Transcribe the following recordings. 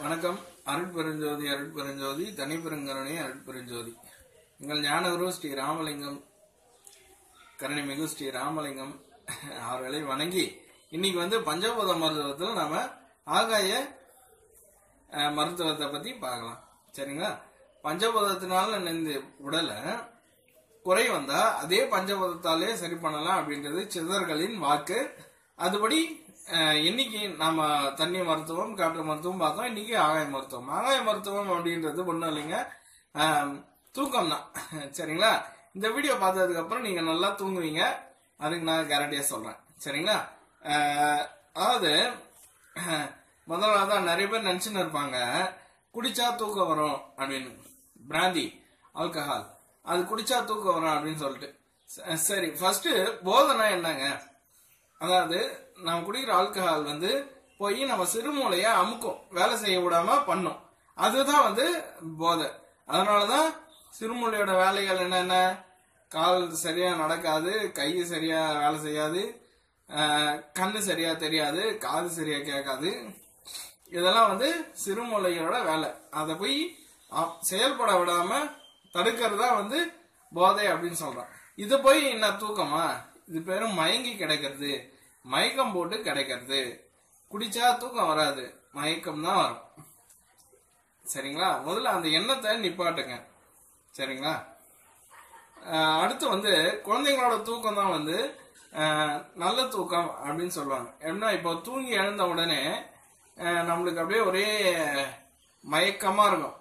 வணக்கம் அருட்பெருஞ்சோதி அருட்பெருஞ்சோதி தனிப்பெருங்கருணை அருட்பெருஞ்சோதி எங்கள் ஞானகுரு ஸ்ரீ ராமலிங்கம் கருணைமிகு ஸ்ரீ ராமலிங்கம் அவர்களை வணங்கி இன்னைக்கு வந்து பஞ்சபூத மருத்துவத்தில் நாம ஆகாய அஹ், மருத்துவத்தை பத்தி பார்க்கலாம் சரிங்களா பஞ்சபூதத்தினால இந்த உடலை குறை வந்தா அதே பஞ்சபூதத்தாலே சரி பண்ணலாம் அப்படின்றது சித்தர்களின் வாக்கு அதுபடி அஹ், இன்னைக்கு நாம தண்ணி மருத்துவம் காற்று மருத்துவம் பார்த்தோம் இன்னைக்கு ஆகாய மருத்துவம் ஆகாய மருத்துவம் அப்படின்றது ஒண்ணும் இல்லைங்க அஹ், தூக்கம் தான் சரிங்களா இந்த வீடியோ பார்த்ததுக்கு அப்புறம் நீங்க நல்லா தூங்குவீங்க அதுக்கு நான் கேரண்டியா சொல்றேன் சரிங்களா அஹ், அதாவது அஹ், முதல்ல நிறைய பேர் நினைச்சுன்னு இருப்பாங்க குடிச்சா தூக்கம் வரும் அப்படின்னு பிராந்தி ஆல்கஹால் அது குடிச்சா தூக்கம் வரும் அப்படின்னு சொல்லிட்டு ச- சரி ஃபர்ஸ்ட் போதனை என்னங்க அதாவது நம்ம குடிக்கிற ஆல்கஹால் வந்து போய் நம்ம சிறுமூளைய அமுக்கும் வேலை செய்ய விடாம பண்ணும் அதுதான் வந்து போதை அதனாலதான் சிறுமூளையோட வேலைகள் என்னென்ன கால் சரியா நடக்காது கை சரியா வேலை செய்யாது ஆஹ், கண்ணு சரியா தெரியாது காது சரியா கேட்காது இதெல்லாம் வந்து சிறுமூளையோட வேலை அதை போய் அ- செயல்பட விடாம தடுக்கிறதா வந்து போதை அப்படின்னு சொல்றோம் இது போய் என்ன தூக்கமா இது பேரும் மயங்கி கிடைக்கிறது மயக்கம் போட்டு கிடைக்கிறது குடிச்சா தூக்கம் வராது மயக்கம் தான் வரும் சரிங்களா முதல்ல அந்த எண்ணத்தை நிப்பாட்டுங்க சரிங்களா ஆஹ் அடுத்து வந்து குழந்தைங்களோட தூக்கம் தான் வந்து ஆஹ் நல்ல தூக்கம் அப்படின்னு சொல்லுவாங்க ஏன்னா இப்போ தூங்கி எழுந்த உடனே ஆஹ் நம்மளுக்கு அப்படியே ஒரே மயக்கமா இருக்கும்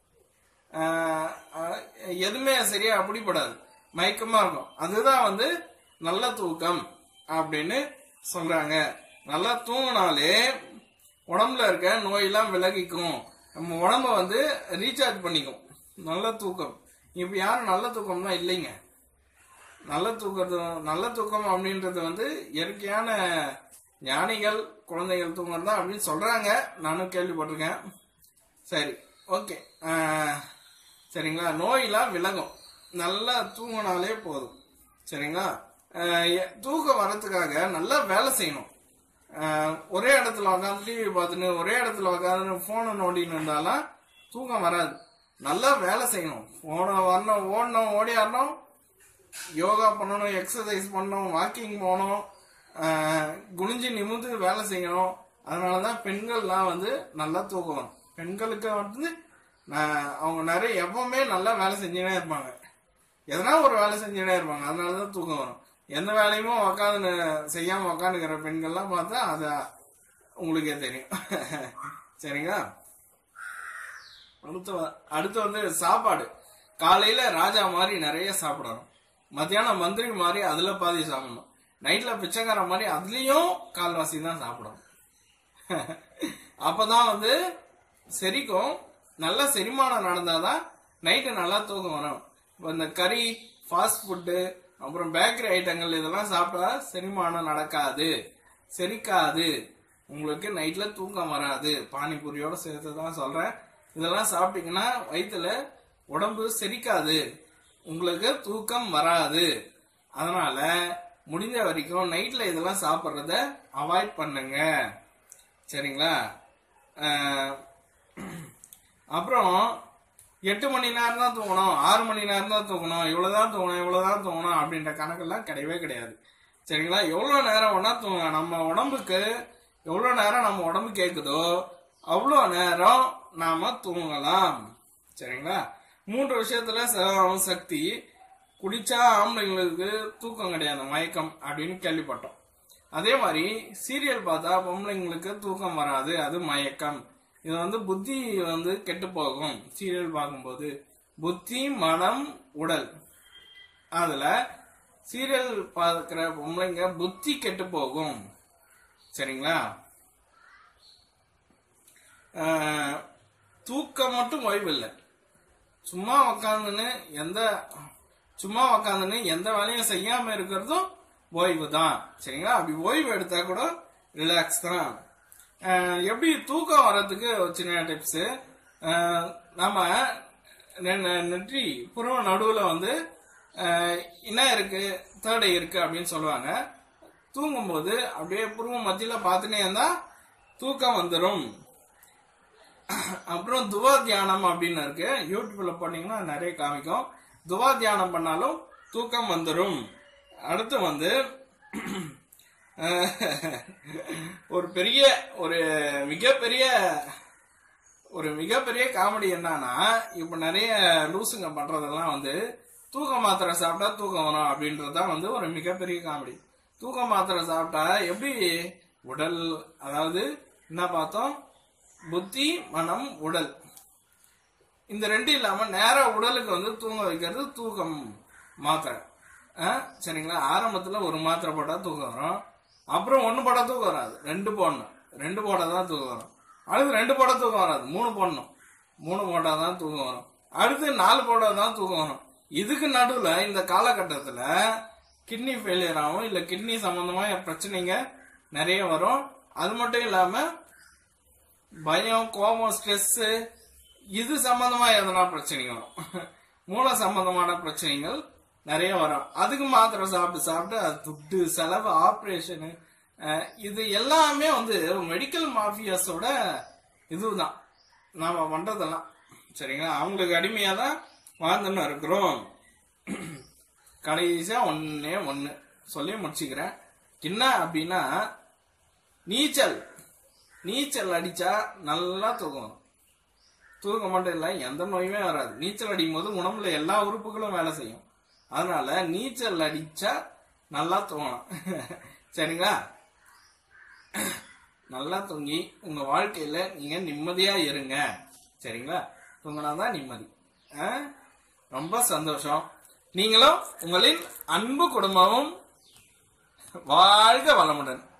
ஆஹ் ஆஹ் எதுவுமே சரியா அப்படிப்படாது மயக்கமா இருக்கும் அதுதான் வந்து நல்ல தூக்கம் அப்படின்னு சொல்றாங்க நல்லா தூங்கினாலே உடம்புல இருக்க நோயெல்லாம் விலகிக்கும் நம்ம உடம்ப வந்து ரீசார்ஜ் பண்ணிக்கும் நல்ல தூக்கம் இப்ப யாரும் நல்ல தூக்கம்லாம் இல்லைங்க நல்ல தூக்கத்து நல்ல தூக்கம் அப்படின்றது வந்து இயற்கையான ஞானிகள் குழந்தைகள் தூக்கம் தான் அப்படின்னு சொல்றாங்க நானும் கேள்விப்பட்டிருக்கேன் சரி ஓகே சரிங்களா நோயெல்லாம் விலகும் நல்லா தூங்கினாலே போதும் சரிங்களா ஆஹ் எ- தூக்கம் வரதுக்காக நல்லா வேலை செய்யணும் ஆஹ் ஒரே இடத்துல உட்காந்து டிவி பார்த்துன்னு ஒரே இடத்துல உட்காந்து போனை நோண்டின்னு இருந்தாலும் தூக்கம் வராது நல்லா வேலை செய்யணும் போனை வரணும் ஓடணும் ஓடியாடணும் யோகா பண்ணணும் எக்ஸசைஸ் பண்ணணும் வாக்கிங் போகணும் ஆஹ் குனிஞ்சு நிமிந்து வேலை செய்யணும் அதனால தான் பெண்கள்லாம் வந்து நல்லா தூக்கம் வரும் பெண்களுக்கு வந்து நான் அவங்க நிறைய எப்பவுமே நல்லா வேலை செஞ்சுனே இருப்பாங்க எதனா ஒரு வேலை செஞ்சுனே இருப்பாங்க அதனால தான் தூக்கம் வரும் எந்த வேலையுமே உக்காந்து செய்யாம உக்காந்துக்கிற பெண்கள்லாம் பார்த்தா அது உங்களுக்கே தெரியும் சரிங்களா அடுத்து வ- அடுத்து வந்து சாப்பாடு காலையில ராஜா மாதிரி நிறைய சாப்பிடணும் மத்தியானம் மந்திரி மாதிரி அதுல பாதி சாப்பிடணும் நைட்ல பிச்சைக்கார மாதிரி அதுலயும் கால்வாசி தான் சாப்பிடணும் அப்பதான் வந்து செரிக்கும் நல்ல செரிமானம் நடந்தாதான் நைட்டு நல்லா தூக்கம் வரும் இப்ப இந்த கறி ஃபாஸ்ட் ஃபுட்டு அப்புறம் பேக்கரி ஐட்டங்கள் இதெல்லாம் சாப்பிட்டா செரிமானம் நடக்காது செரிக்காது உங்களுக்கு நைட்ல தூக்கம் வராது பானிபூரியோட சேர்த்து தான் சொல்றேன் இதெல்லாம் சாப்பிட்டீங்கன்னா வயிற்றுல உடம்பு செரிக்காது உங்களுக்கு தூக்கம் வராது அதனால முடிஞ்ச வரைக்கும் நைட்ல இதெல்லாம் சாப்பிட்றத அவாய்ட் பண்ணுங்க சரிங்களா அஹ், அப்புறம் எட்டு மணி நேரம் தான் தூங்கணும் ஆறு மணி நேரம் தான் தூங்கணும் இவ்வளவுதான் தூங்கணும் இவ்வளவுதான் தூங்கணும் அப்படின்ற கணக்கெல்லாம் கிடையவே கிடையாது சரிங்களா எவ்வளவு நேரம் வேணா தூங்க நம்ம உடம்புக்கு எவ்வளவு நேரம் நம்ம உடம்பு கேக்குதோ அவ்வளோ நேரம் நாம தூங்கலாம் சரிங்களா மூன்று விஷயத்துல செலவாகும் சக்தி குடிச்சா ஆம்பளைங்களுக்கு தூக்கம் கிடையாது மயக்கம் அப்படின்னு கேள்விப்பட்டோம் அதே மாதிரி சீரியல் பார்த்தா பொம்பளைங்களுக்கு தூக்கம் வராது அது மயக்கம் இது வந்து புத்தி வந்து கெட்டு போகும் சீரியல் பார்க்கும்போது புத்தி மனம் உடல் அதுல சீரியல் பார்க்கிற பொம்பளைங்க புத்தி கெட்டு போகும் சரிங்களா ஆஹ், தூக்கம் மட்டும் ஓய்வு இல்லை சும்மா உக்காந்துன்னு எந்த சும்மா உக்காந்துன்னு எந்த வேலையும் செய்யாம இருக்கிறதும் ஓய்வு தான் சரிங்களா அப்படி ஓய்வு எடுத்தா கூட ரிலாக்ஸ் தான் அஹ் எப்படி தூக்கம் வர்றதுக்கு ஒரு சின்ன டிப்ஸ் நம்ம நெ- நெற்றி புருவ நடுவுல வந்து அஹ், என்ன இருக்கு தேர்ட் இருக்கு அப்படின்னு சொல்லுவாங்க தூங்கும்போது அப்படியே புருவ மத்தியில பார்த்துனே இருந்தா தூக்கம் வந்துடும் அப்புறம் துவா தியானம் அப்படின்னு இருக்கு யூடியூப்ல போனீங்கன்னா நிறைய காமிக்கும் துவா தியானம் பண்ணாலும் தூக்கம் வந்துடும் அடுத்து வந்து ஒரு பெரிய ஒரு மிகப்பெரிய ஒரு மிகப்பெரிய காமெடி என்னன்னா இப்ப நிறைய லூசுங்க பண்றதெல்லாம் வந்து தூக்க மாத்திரை சாப்பிட்டா தூக்கம் வரும் அப்படின்றது தான் வந்து ஒரு மிகப்பெரிய காமெடி தூக்க மாத்திரை சாப்பிட்டா எப்படி உடல் அதாவது என்ன பார்த்தோம் புத்தி மனம் உடல் இந்த ரெண்டு இல்லாம நேரா உடலுக்கு வந்து தூங்க வைக்கிறது தூக்கம் மாத்திரை ஆ, சரிங்களா ஆரம்பத்துல ஒரு மாத்திரை போட்டா தூக்கம் வரும் அப்புறம் ஒண்ணு போட்டா தூக்கம் வராது ரெண்டு போடணும் ரெண்டு போட்டா தான் தூக்கம் வரும் அடுத்து ரெண்டு போட்டா தூக்கம் வராது மூணு போடணும் மூணு போட்டா தான் தூக்கம் வரும் அடுத்து நாலு போட்டா தான் தூக்கம் வரும் இதுக்கு நடுவுல இந்த காலகட்டத்துல கிட்னி ஃபெயிலியர் ஆகும் இல்ல கிட்னி சம்பந்தமா பிரச்சனைங்க நிறைய வரும் அது மட்டும் இல்லாம பயம் கோபம் ஸ்ட்ரெஸ் இது சம்பந்தமா எதனா பிரச்சனைகள் வரும் மூளை சம்பந்தமான பிரச்சனைகள் நிறைய வரும் அதுக்கு மாத்திரை சாப்பிட்டு சாப்பிட்டு அது துட்டு செலவு ஆப்ரேஷனு இது எல்லாமே வந்து மெடிக்கல் மாஃபியாஸோட இதுதான் நாம பண்றதெல்லாம் சரிங்களா அவங்களுக்கு அடிமையா தான் வாழ்ந்துன்னு இருக்கிறோம் கடைசியா ஒன்னே ஒண்ணு சொல்லி முடிச்சுக்கிறேன் என்ன அப்படின்னா நீச்சல் நீச்சல் அடிச்சா நல்லா தூக்கம் வரும் தூக்கம் மட்டும் இல்லை எந்த நோயுமே வராது நீச்சல் அடிக்கும் போது உடம்புல எல்லா உறுப்புகளும் வேலை செய்யும் அதனால நீச்சல் அடிச்சா நல்லா தூங்கலாம் சரிங்களா நல்லா தூங்கி உங்க வாழ்க்கையில நீங்க நிம்மதியா இருங்க சரிங்களா தூங்கினாதான் நிம்மதி ஆ? ரொம்ப சந்தோஷம் நீங்களும் உங்களின் அன்பு குடும்பமும் வாழ்க வளமுடன்